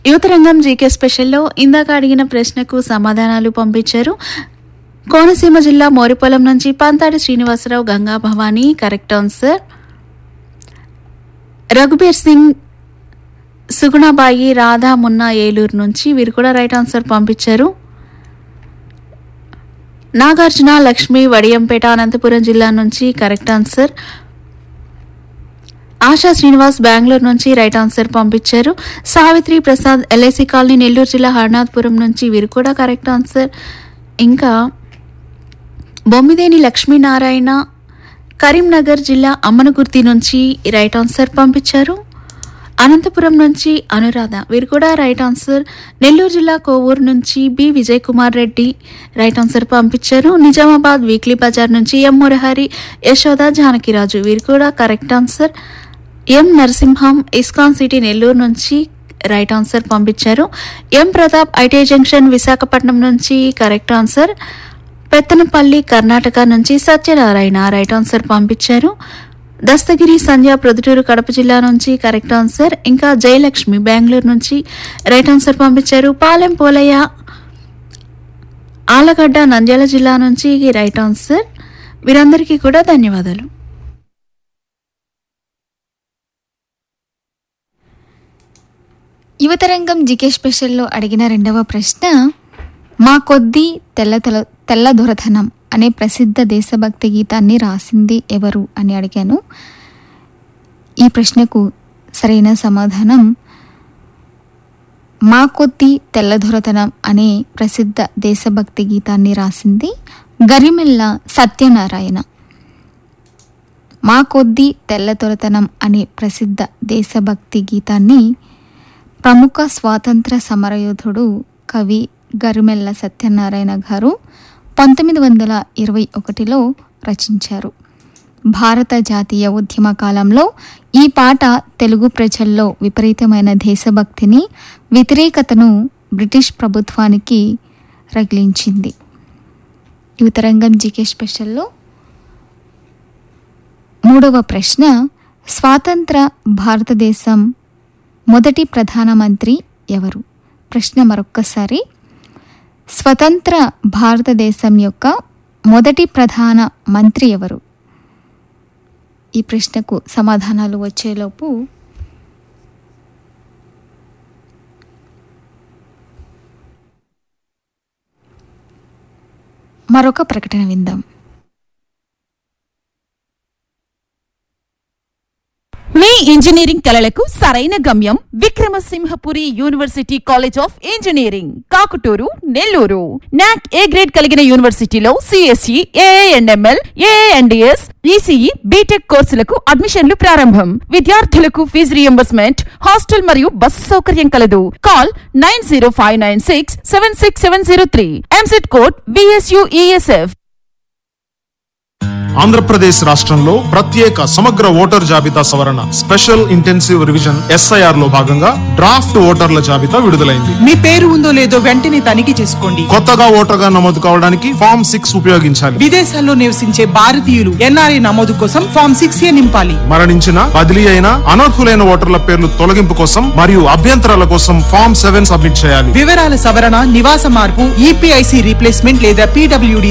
యువతరంగం జీకే స్పెషల్లో ఇందాక అడిగిన ప్రశ్నకు సమాధానాలు పంపించారు కోనసీమ జిల్లా మోరిపొలం నుంచి పంతాడి శ్రీనివాసరావు గంగా భవానీ కరెక్ట్ ఆన్సర్ రఘుబీర్ సింగ్ సుగుణబాయి రాధా మున్నా ఏలూరు నుంచి వీరు కూడా రైట్ ఆన్సర్ పంపించారు నాగార్జున లక్ష్మి వడియంపేట అనంతపురం జిల్లా నుంచి కరెక్ట్ ఆన్సర్ ఆశా శ్రీనివాస్ బెంగళూరు నుంచి రైట్ ఆన్సర్ పంపించారు సావిత్రి ప్రసాద్ ఎల్ఐసి కాలనీ నెల్లూరు జిల్లా హర్నాథ్పురం నుంచి వీరు కూడా కరెక్ట్ ఆన్సర్ ఇంకా బొమ్మిదేని లక్ష్మీనారాయణ కరీంనగర్ జిల్లా అమ్మనగుర్తి నుంచి రైట్ ఆన్సర్ పంపించారు అనంతపురం నుంచి అనురాధ వీరు కూడా రైట్ ఆన్సర్ నెల్లూరు జిల్లా కోవూరు నుంచి B Vijay Kumar Reddy right answer పంపించారు నిజామాబాద్ వీక్లీ బజార్ నుంచి ఎం మురహరి యశోద జానకిరాజు వీరు కూడా correct answer M Narasimham ISKCON city Nellore నుంచి రైట్ ఆన్సర్ పంపించారు M Pratap IT junction Visakhapatnam నుంచి కరెక్ట్ ఆన్సర్ పెత్తనపల్లి కర్ణాటక నుంచి సత్యనారాయణ రైట్ ఆన్సర్ పంపించారు దస్తగిరి సంధ్య ప్రొద్దుటూరు కడప జిల్లా నుంచి కరెక్ట్ ఆన్సర్ ఇంకా జయలక్ష్మి బెంగళూరు నుంచి రైట్ ఆన్సర్ పంపించారు పాలెం పోలయ్య ఆలగడ్డ నంద్యాల జిల్లా నుంచి రైట్ ఆన్సర్ వీరందరికీ కూడా ధన్యవాదాలు యువతరంగం జికే స్పెషల్లో అడిగిన రెండవ ప్రశ్న మా కొద్దీ తెల్ల తెల తెల్ల దొరతనం అనే ప్రసిద్ధ దేశభక్తి గీతాన్ని రాసింది ఎవరు అని అడిగాను ఈ ప్రశ్నకు సరైన సమాధానం మా కొద్దీ తెల్లదొరతనం అనే ప్రసిద్ధ దేశభక్తి గీతాన్ని రాసింది గరిమెల్ల సత్యనారాయణ మా కొద్దీ తెల్లదొరతనం అనే ప్రసిద్ధ దేశభక్తి గీతాన్ని ప్రముఖ స్వాతంత్ర సమరయోధుడు కవి గరిమెల్ల సత్యనారాయణ గారు పంతొమ్మిది వందల ఇరవై ఒకటిలో రచించారు భారత జాతీయ ఉద్యమ కాలంలో ఈ పాట తెలుగు ప్రజల్లో విపరీతమైన దేశభక్తిని వ్యతిరేకతను బ్రిటిష్ ప్రభుత్వానికి రగిలించింది యువతరంగం జీకే స్పెషల్లో మూడవ ప్రశ్న స్వాతంత్ర భారతదేశం మొదటి ప్రధానమంత్రి ఎవరు ప్రశ్న మరొక్కసారి స్వతంత్ర భారతదేశం యొక్క మొదటి ప్రధాన మంత్రి ఎవరు ఈ ప్రశ్నకు సమాధానాలు వచ్చేలోపు మరొక ప్రకటన విందాం మీ ఇంజనీరింగ్ కలలకు సరైన గమ్యం Vikramasimhapuri university college of engineering Kakuturu Nellore NAAC A grade కలిగిన యూనివర్సిటీలో CSE ANML ANDS ECE BTech కోర్సులకు అడ్మిషన్లు ప్రారంభం విద్యార్థులకు ఫీజు రియంబర్స్మెంట్ హాస్టల్ మరియు బస్సు సౌకర్యం కలదు call nine zero five nine six seven six seven zero three EAMCET code VSUESF Andhra Pradesh రాష్ట్రంలో ప్రత్యేక సమగ్ర ఓటర్ జాబితా సవరణ స్పెషల్ ఇంటెన్సివ్ రివిజన్ ఎస్ఐఆర్ లో భాగంగా డ్రాఫ్ట్ ఓటర్ల జాబితా విడుదలైంది మీ పేరు ఉందో లేదో వెంటనే తనిఖీ చేసుకోండి కొత్తగా ఓటర్గా నమోదు కావడానికి ఫామ్ సిక్స్ ఉపయోగించాలి విదేశాల్లో నివసించే భారతీయులు ఎన్ఆర్ఐ నమోదు కోసం ఫామ్ సిక్స్ ఏ నింపాలి మరణించిన బదిలీ అయిన అనర్హులైన ఓటర్ల పేర్లు తొలగింపు కోసం మరియు అభ్యంతరాల కోసం ఫామ్ సెవెన్ సబ్మిట్ చేయాలి వివరాల సవరణ నివాస మార్పు ఈపీఐసి రీప్లేస్మెంట్ లేదా పీడబ్ల్యూడి